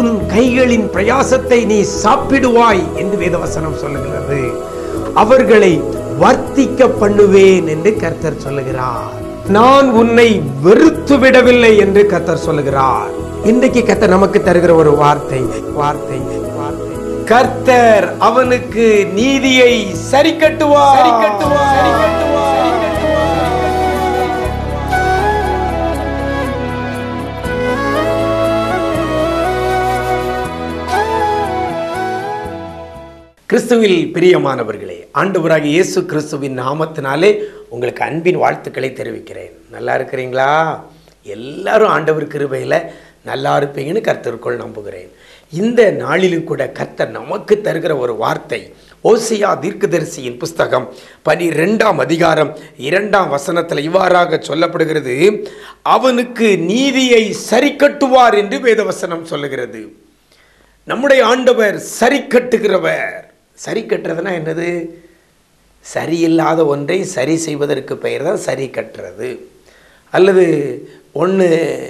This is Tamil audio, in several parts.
உன் கைகளின் பிரயாசத்தை நீ சாப்பிடுவாய் என்று வேதவசனம் சொல்லுகிறது அவர்களை வர்த்திக்க பண்ணுவேன் என்று கர்த்தர் சொல்லுகிறார் நான் உன்னை வெறுத்து விடவில்லை என்று கர்த்தர் சொல்லுகிறார் இன்றைக்கு கர்த்தர் நமக்கு தருகிற ஒரு வார்த்தை வார்த்தை வார்த்தை கர்த்தர் அவனுக்கு நீதியை சரி கட்டுவார் சரி கட்டுவார் சரி கட்டுவார் கிறிஸ்துவில் பிரியமானவர்களே ஆண்டவராக இயேசு கிறிஸ்துவின் நாமத்தினாலே உங்களுக்கு அன்பின் வாழ்த்துக்களை தெரிவிக்கிறேன் நல்லா இருக்கிறீங்களா எல்லாரும் ஆண்டவர் கிருபையில் நல்லா இருப்பீங்கன்னு கர்த்தருக்குள் நம்புகிறேன் இந்த நாளிலும் கூட கர்த்தர் நமக்கு தருகிற ஒரு வார்த்தை ஓசியா தீர்க்கதரிசியின் புஸ்தகம் பனிரெண்டாம் அதிகாரம் இரண்டாம் வசனத்தில் இவ்வாறாக சொல்லப்படுகிறது அவனுக்கு நீதியை சரி கட்டுவார் என்று வேதவசனம் சொல்லுகிறது நம்முடைய ஆண்டவர் சரி கட்டுகிறவர் சரி கட்டுறதுனா என்னது சரியில்லாத ஒன்றை சரி செய்வதற்கு பெயர் தான் சரி கட்டுறது அல்லது ஒன்று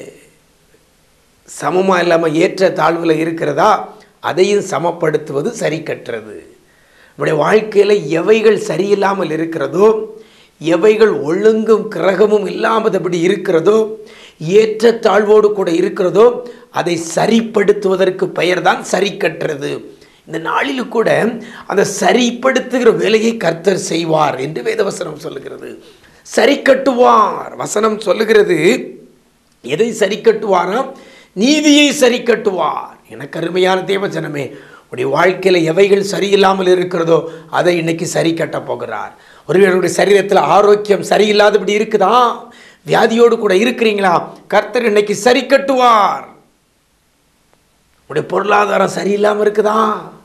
சமமாக இல்லாமல் ஏற்ற தாழ்வில் இருக்கிறதா அதையும் சமப்படுத்துவது சரி கட்டுறது நம்முடைய வாழ்க்கையில் எவைகள் சரியில்லாமல் இருக்கிறதோ எவைகள் ஒழுங்கும் கிரகமும் இல்லாமதபடி இருக்கிறதோ ஏற்ற தாழ்வோடு கூட இருக்கிறதோ அதை சரிப்படுத்துவதற்கு பெயர்தான் சரி கட்டுறது இந்த நாளில் கூட அந்த சரிப்படுத்துகிற வேலையை கர்த்தர் செய்வார் என்று வேதவசனம் சொல்லுகிறது சரி கட்டுவார் வசனம் சொல்லுகிறது எதை சரி கட்டுவாராம் நீதியை சரி கட்டுவார் எனக்கு அருமையான தேவஜனமே உடைய வாழ்க்கையில் எவைகள் சரியில்லாமல் இருக்கிறதோ அதை இன்னைக்கு சரி கட்ட போகிறார் ஒருவருடைய சரீரத்தில் ஆரோக்கியம் சரியில்லாதபடி இருக்குதா வியாதியோடு கூட இருக்கிறீங்களா கர்த்தர் இன்னைக்கு சரி கட்டுவார் உடைய பொருளாதாரம் சரியில்லாமல் இருக்குதா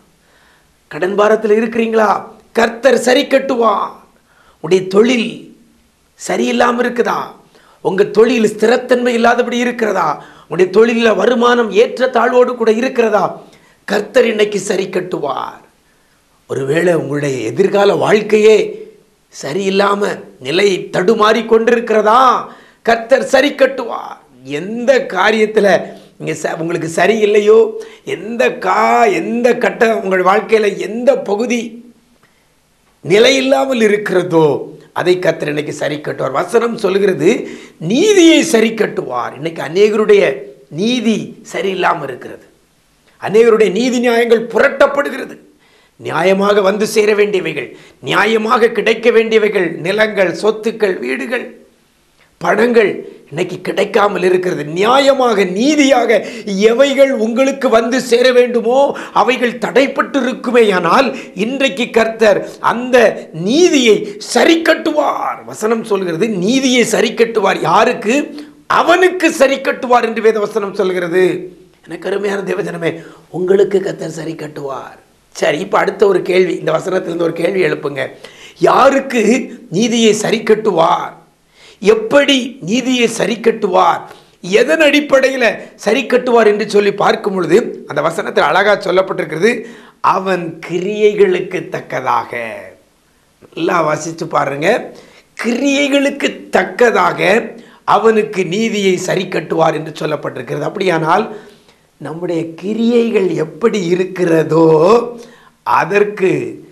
கடன் பாரத்தில் இருக்கிறீங்களா கர்த்தர் சரி கட்டுவார் உடைய தொழில் சரியில்லாமல் இருக்குதா உங்கள் தொழில் ஸ்திரத்தன்மை இல்லாதபடி இருக்கிறதா உடைய தொழிலில் வருமானம் ஏற்ற தாழ்வோடு கூட இருக்கிறதா கர்த்தர் இன்னைக்கு சரி கட்டுவார் ஒருவேளை உங்களுடைய எதிர்கால வாழ்க்கையே சரியில்லாமல் நிலை தடுமாறி கொண்டிருக்கிறதா கர்த்தர் சரி கட்டுவார் எந்த காரியத்தில் இங்கே ச உங்களுக்கு சரியில்லையோ எந்த கா எந்த கட்ட உங்கள் வாழ்க்கையில் எந்த பகுதி நிலையில்லாமல் இருக்கிறதோ அதை கத்தர் இன்னைக்கு சரி கட்டுவார் வசனம் சொல்கிறது நீதியை சரி கட்டுவார் இன்னைக்கு அநேகருடைய நீதி சரியில்லாமல் இருக்கிறது அநேகருடைய நீதி நியாயங்கள் புரட்டப்படுகிறது நியாயமாக வந்து சேர வேண்டியவைகள் நியாயமாக கிடைக்க வேண்டியவைகள் நிலங்கள் சொத்துக்கள் வீடுகள் பணங்கள் இன்னைக்கு கிடைக்காமல் இருக்கிறது நியாயமாக நீதியாக எவைகள் உங்களுக்கு வந்து சேர வேண்டுமோ அவைகள் தடைப்பட்டு இருக்குமேயானால் இன்றைக்கு கர்த்தர் அந்த நீதியை சரி கட்டுவார் வசனம் சொல்கிறது நீதியை சரி கட்டுவார் யாருக்கு அவனுக்கு சரி கட்டுவார் என்று வேத வசனம் சொல்கிறது எனக்கு அருமையான தேவஜனமே உங்களுக்கு கர்த்தர் சரி கட்டுவார் சரி இப்போ அடுத்த ஒரு கேள்வி இந்த வசனத்திலிருந்து ஒரு கேள்வி எழுப்புங்க யாருக்கு நீதியை சரி கட்டுவார் எப்படி நீதியை சரி கட்டுவார் எதன் அடிப்படையில் சரி கட்டுவார் என்று சொல்லி பார்க்கும் பொழுது அந்த வசனத்தில் அழகா சொல்லப்பட்டிருக்கிறது அவன் கிரியைகளுக்கு தக்கதாக நல்லா வாசித்து பாருங்க கிரியைகளுக்கு தக்கதாக அவனுக்கு நீதியை சரி கட்டுவார் என்று சொல்லப்பட்டிருக்கிறது அப்படியானால் நம்முடைய கிரியைகள் எப்படி இருக்கிறதோ அதற்கு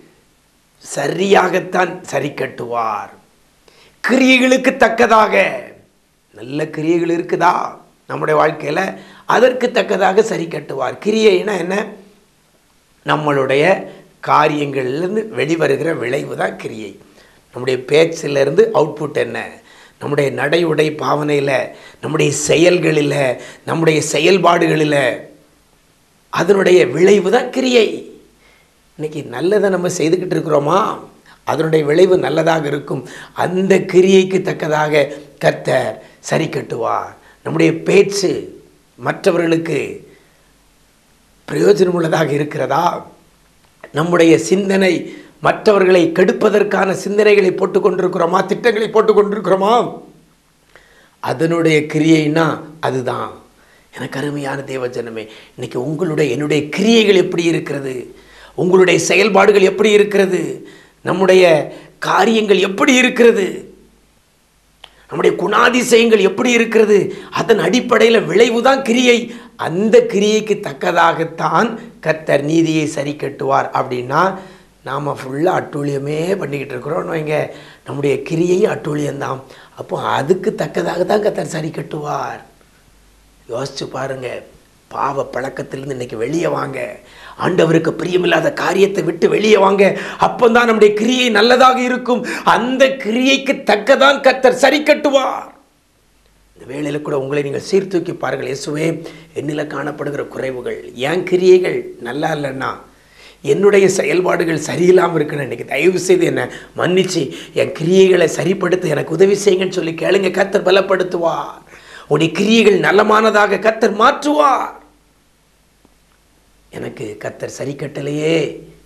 சரியாகத்தான் சரி கட்டுவார் கிரியைகளுக்கு தக்கதாக நல்ல கிரியைகள் இருக்குதா நம்முடைய வாழ்க்கையில் அதற்கு தக்கதாக சரி கட்டுவார் கிரியைனா என்ன நம்மளுடைய காரியங்கள்லேருந்து வெளிவருகிற விளைவு தான் கிரியை நம்முடைய பேச்சிலிருந்து அவுட்புட் என்ன நம்முடைய நடை உடை பாவனையில் நம்முடைய செயல்களில் நம்முடைய செயல்பாடுகளில் அதனுடைய விளைவு தான் கிரியை இன்னைக்கு நல்லதை நம்ம செய்துக்கிட்டு இருக்கிறோமா அதனுடைய விளைவு நல்லதாக இருக்கும் அந்த கிரியைக்கு தக்கதாக கர்த்தர் சரி கட்டுவார் நம்முடைய பேச்சு மற்றவர்களுக்கு பிரயோஜனமுள்ளதாக இருக்கிறதா நம்முடைய சிந்தனை மற்றவர்களை கெடுப்பதற்கான சிந்தனைகளை போட்டு கொண்டிருக்கிறோமா திட்டங்களை போட்டு கொண்டிருக்கிறோமா அதனுடைய கிரியைனா அதுதான் எனக்கு அருமையான தேவஜனமே இன்னைக்கு உங்களுடைய என்னுடைய கிரியைகள் எப்படி இருக்கிறது உங்களுடைய செயல்பாடுகள் எப்படி இருக்கிறது நம்முடைய காரியங்கள் எப்படி இருக்கிறது நம்முடைய குணாதிசயங்கள் எப்படி இருக்கிறது அதன் அடிப்படையில் விளைவு தான் கிரியை அந்த கிரியைக்கு தக்கதாகத்தான் கர்த்தர் நீதியை சரி கட்டுவார் அப்படின்னா நாம் ஃபுல்லாக அட்டூழியமே பண்ணிக்கிட்டு இருக்கிறோம் வைங்க நம்முடைய கிரியையும் அட்டூழியம்தான் அப்போ அதுக்கு தக்கதாக தான் கர்த்தர் சரி கட்டுவார் யோசிச்சு பாருங்க பாவ பழக்கத்திலிருந்து இன்னைக்கு வெளியே வாங்க ஆண்டவருக்கு பிரியமில்லாத காரியத்தை விட்டு வெளியே வாங்க அப்பந்தான் நம்முடைய கிரியை நல்லதாக இருக்கும் அந்த கிரியைக்கு தக்கதான் கர்த்தர் சரி கட்டுவார் இந்த வேளையில் கூட உங்களை நீங்கள் சீர்தூக்கி பாருங்கள் இயேசுவே என்னில் காணப்படுகிற குறைவுகள் என் கிரியைகள் நல்லா இல்லைன்னா என்னுடைய செயல்பாடுகள் சரியில்லாமல் இருக்குன்னு இன்னைக்கு தயவு செய்து என்னை மன்னிச்சு என் கிரியைகளை சரிப்படுத்த எனக்கு உதவி செய்யுங்கன்னு சொல்லி கேளுங்க கத்தர் பலப்படுத்துவார் உன்னுடைய கிரியைகள் நல்லமானதாக கத்தர் மாற்றுவார் எனக்கு கத்தர் சரி கட்டலையே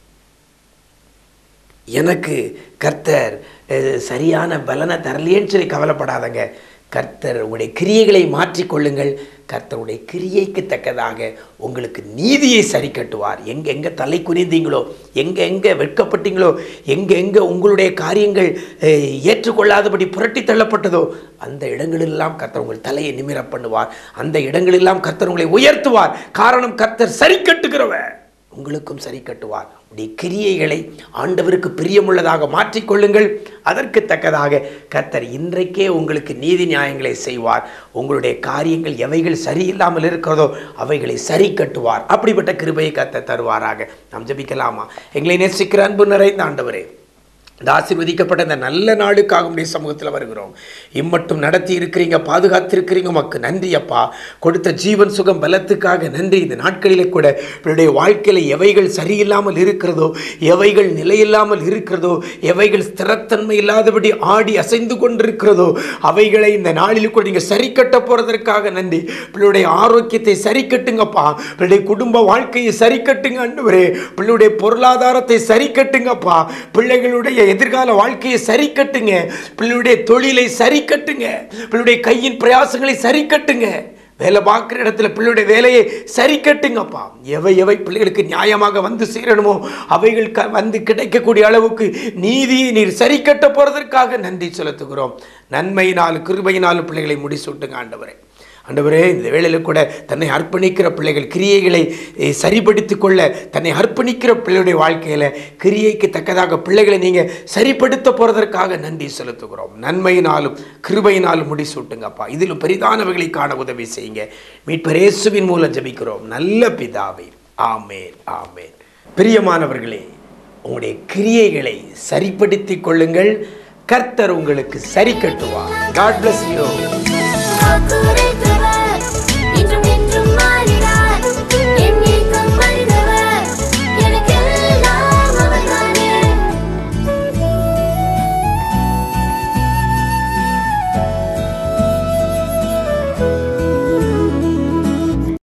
எனக்கு கர்த்தர் அஹ், சரியான பலனை தரலையேன்னு சொல்லி கவலைப்படாதங்க கர்த்தர் உடைய கிரியைகளை மாற்றிக்கொள்ளுங்கள் கர்த்தருடைய கிரியைக்கு தக்கதாக உங்களுக்கு நீதியை சரி கட்டுவார் எங்கே எங்கே தலை குனிந்தீங்களோ எங்கே எங்கே வெட்கப்பட்டீங்களோ எங்கே எங்கே உங்களுடைய காரியங்கள் அஹ், ஏற்றுக்கொள்ளாதபடி புரட்டி தள்ளப்பட்டதோ அந்த இடங்களெல்லாம் கர்த்தர் உங்கள் தலையை நிமிர பண்ணுவார் அந்த இடங்களெல்லாம் கர்த்தர் உங்களை உயர்த்துவார் காரணம் கர்த்தர் சரி கட்டுகிறவர் உங்களுக்கும் சரி கட்டுவார் உடைய கிரியைகளை ஆண்டவருக்கு பிரியமுள்ளதாக மாற்றிக்கொள்ளுங்கள் அதற்கு தக்கதாக கர்த்தர் இன்றைக்கே உங்களுக்கு நீதி நியாயங்களை செய்வார் உங்களுடைய காரியங்கள் எவைகள் சரியில்லாமல் இருக்கிறதோ அவைகளை சரி கட்டுவார் அப்படிப்பட்ட கிருபையை கர்த்தர் தருவாராக நாம் ஜெபிக்கலாமா எங்களை நேசிக்கிற அன்பு நிறைந்த ஆண்டவரே இந்த ஆசீர்வதிக்கப்பட்ட இந்த நல்ல நாளுக்காக உடைய சமூகத்தில் வருகிறோம் இம்மட்டும் நடத்தி இருக்கிறீங்க பாதுகாத்திருக்கிறீங்க உமக்கு நன்றி அப்பா கொடுத்த ஜீவன் சுகம் பலத்துக்காக நன்றி இந்த நாட்களிலே கூட இவருடைய வாழ்க்கையில் எவைகள் சரியில்லாமல் இருக்கிறதோ எவைகள் நிலையில்லாமல் இருக்கிறதோ எவைகள் ஸ்திரத்தன்மை இல்லாதபடி ஆடி அசைந்து கொண்டிருக்கிறதோ அவைகளை இந்த நாளில் கூட நீங்கள் சரி கட்ட போகிறதற்காக நன்றி பிள்ளையுடைய ஆரோக்கியத்தை சரி கட்டுங்கப்பா பிள்ளைடைய குடும்ப வாழ்க்கையை சரி கட்டுங்க அன்றுவரே பிள்ளையுடைய பொருளாதாரத்தை சரி கட்டுங்கப்பா பிள்ளைகளுடைய எதிர்கால வாழ்க்கையை சரி கட்டுங்க பிள்ளையுடைய தொழிலை சரி கட்டுங்க பிள்ளையுடைய கையின் பிரயாசங்களை சரி கட்டுங்க வேலை பார்க்குற இடத்துல பிள்ளையுடைய வேலையை சரி கட்டுங்கப்பா எவை எவை பிள்ளைகளுக்கு நியாயமாக வந்து சேரணுமோ அவைகள் க வந்து கிடைக்கக்கூடிய அளவுக்கு நீதியை நீர் சரி கட்ட போகிறதற்காக நன்றி செலுத்துகிறோம் நன்மையினால் கிருபையினாலும் பிள்ளைகளை முடிசூட்டுங்க ஆண்டவரே ஆண்டவரே இந்த வேளையில் கூட தன்னை அர்ப்பணிக்கிற பிள்ளைகள் கிரியைகளை eh, சரிப்படுத்திக் கொள்ள தன்னை அர்ப்பணிக்கிற பிள்ளையுடைய வாழ்க்கையில் கிரியைக்கு தக்கதாக பிள்ளைகளை நீங்கள் சரிப்படுத்த போகிறதற்காக நன்றி செலுத்துகிறோம் நன்மையினாலும் கிருபையினாலும் முடிசூட்டுங்கப்பா இதிலும் பெரிதானவைகளை காண உதவி செய்யுங்க மீட்பர் இயேசுவின் மூலம் ஜெபிக்கிறோம் நல்ல பிதாவை ஆமேன் ஆமேன் பிரியமானவர்களே உங்களுடைய கிரியைகளை சரிப்படுத்திக் கொள்ளுங்கள் கர்த்தர் உங்களுக்கு சரி கட்டுவார் காட் bless you Hakurete